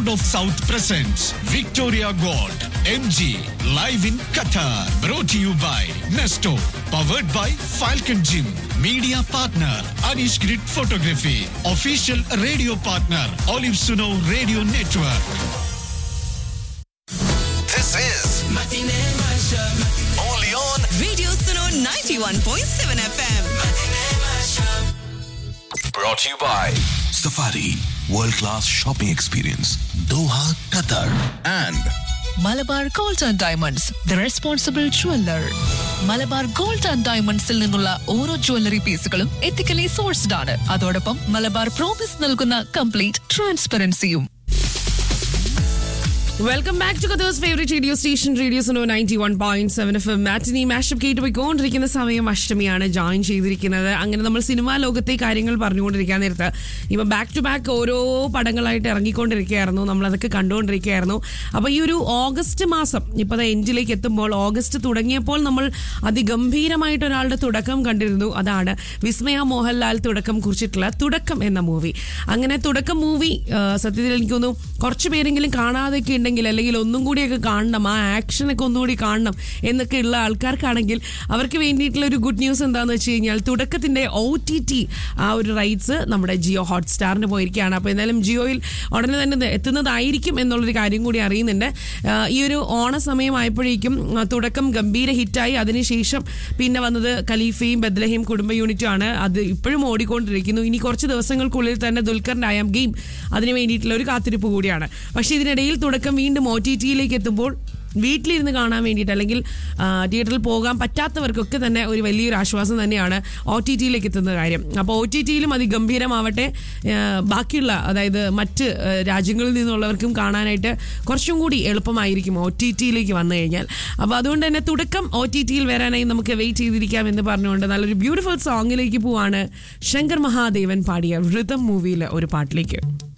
Sound of South presents Victoria Gold MG live in Qatar. Brought to you by Nesto. Powered by Falcon Gym. Media partner Anish Grid Photography. Official radio partner Olive Suno Radio Network. This is only on Radio Suno 91.7 FM. brought to you by Safari World Class Shopping Experience Doha, Qatar and Malabar Gold and Diamonds the responsible jeweller Malabar Gold and ഡയമണ്ട്സിൽ നിന്നുള്ള ഓരോ jewellery പീസുകളും ethically sourced ആണ് അതോടൊപ്പം Malabar promise നൽകുന്ന complete ട്രാൻസ്പെറൻസിയും welcome back to Qatar's favourite radio station radio Suno ninety one point seven F M matinee mashup കേട്ട് പോയിക്കൊണ്ടിരിക്കുന്ന സമയം അഷ്ടമിയാണ് ജോയിൻ ചെയ്തിരിക്കുന്നത് അങ്ങനെ നമ്മൾ സിനിമാ ലോകത്തെ കാര്യങ്ങൾ പറഞ്ഞുകൊണ്ടിരിക്കാൻ നേരത്ത് ഇപ്പം ബാക്ക് ടു ബാക്ക് ഓരോ പടങ്ങളായിട്ട് ഇറങ്ങിക്കൊണ്ടിരിക്കുകയായിരുന്നു നമ്മളതൊക്കെ കണ്ടുകൊണ്ടിരിക്കുകയായിരുന്നു അപ്പോൾ ഈ ഒരു ഓഗസ്റ്റ് മാസം ഇപ്പോൾ അത് എൻഡിലേക്ക് എത്തുമ്പോൾ ഓഗസ്റ്റ് തുടങ്ങിയപ്പോൾ നമ്മൾ അതിഗംഭീരമായിട്ട് ഒരാളുടെ തുടക്കം കണ്ടിരുന്നു അതാണ് വിസ്മയ മോഹൻലാൽ തുടക്കം കുറിച്ചിട്ടുള്ള തുടക്കം എന്ന മൂവി അങ്ങനെ തുടക്കം മൂവി സത്യത്തിൽ എനിക്ക് തോന്നുന്നു കുറച്ച് പേരെങ്കിലും കാണാതെയൊക്കെ ഉണ്ടെങ്കിൽ അല്ലെങ്കിൽ ഒന്നും കൂടിയൊക്കെ കാണണം ആ ആക്ഷനൊക്കെ ഒന്നുകൂടി കാണണം എന്നൊക്കെ ഉള്ള ആൾക്കാർക്കാണെങ്കിൽ അവർക്ക് വേണ്ടിയിട്ടുള്ള ഒരു ഗുഡ് ന്യൂസ് എന്താണെന്ന് വെച്ച് കഴിഞ്ഞാൽ തുടക്കത്തിന്റെ ഒ ടി ടി ആ ഒരു റൈറ്റ്സ് നമ്മുടെ ജിയോ ഹോട്ട്സ്റ്റാറിന് പോയിരിക്കുകയാണ് അപ്പോൾ എന്തായാലും ജിയോയിൽ ഉടനെ തന്നെ എത്തുന്നതായിരിക്കും എന്നുള്ളൊരു കാര്യം കൂടി അറിയുന്നുണ്ട് ആ, ഈ ഒരു ഓണ സമയമായപ്പോഴേക്കും ആ, തുടക്കം ഗംഭീര ഹിറ്റായി അതിനുശേഷം പിന്നെ വന്നത് ഖലീഫയും ബദ്ലഹയും കുടുംബ യൂണിറ്റും ആണ് അത് ഇപ്പോഴും ഓടിക്കൊണ്ടിരിക്കുന്നു ഇനി കുറച്ച് ദിവസങ്ങൾക്കുള്ളിൽ തന്നെ ദുൽഖറിന്റെ ഐ ആം ഗെയിം അതിന് വേണ്ടിയിട്ടുള്ള ഒരു കാത്തിരിപ്പ് കൂടിയാണ് പക്ഷേ ഇതിനിടയിൽ തുടക്കം വീണ്ടും ഒ ടി ടിയിലേക്ക് എത്തുമ്പോൾ വീട്ടിലിരുന്ന് കാണാൻ വേണ്ടിയിട്ട് അല്ലെങ്കിൽ ആ, തിയേറ്ററിൽ പോകാൻ പറ്റാത്തവർക്കൊക്കെ തന്നെ ഒരു വലിയൊരു ആശ്വാസം തന്നെയാണ് ഒ ടി ടിയിലേക്ക് എത്തുന്ന കാര്യം അപ്പോൾ ഒ ടി ടിയിലും അതിഗംഭീരമാവട്ടെ ആ, ബാക്കിയുള്ള അതായത് മറ്റ് ആ, രാജ്യങ്ങളിൽ നിന്നുള്ളവർക്കും കാണാനായിട്ട് കുറച്ചും കൂടി എളുപ്പമായിരിക്കും ഒ ടി ടിയിലേക്ക് വന്നു കഴിഞ്ഞാൽ അപ്പോൾ അതുകൊണ്ട് തന്നെ തുടക്കം ഒ ടി ടിയിൽ വരാനായി നമുക്ക് വെയിറ്റ് ചെയ്തിരിക്കാം എന്ന് പറഞ്ഞുകൊണ്ട് നല്ലൊരു ബ്യൂട്ടിഫുൾ സോങ്ങിലേക്ക് പോവാണ് ശങ്കർ മഹാദേവൻ പാടിയ വൃതം മൂവിയിലെ ഒരു പാട്ടിലേക്ക്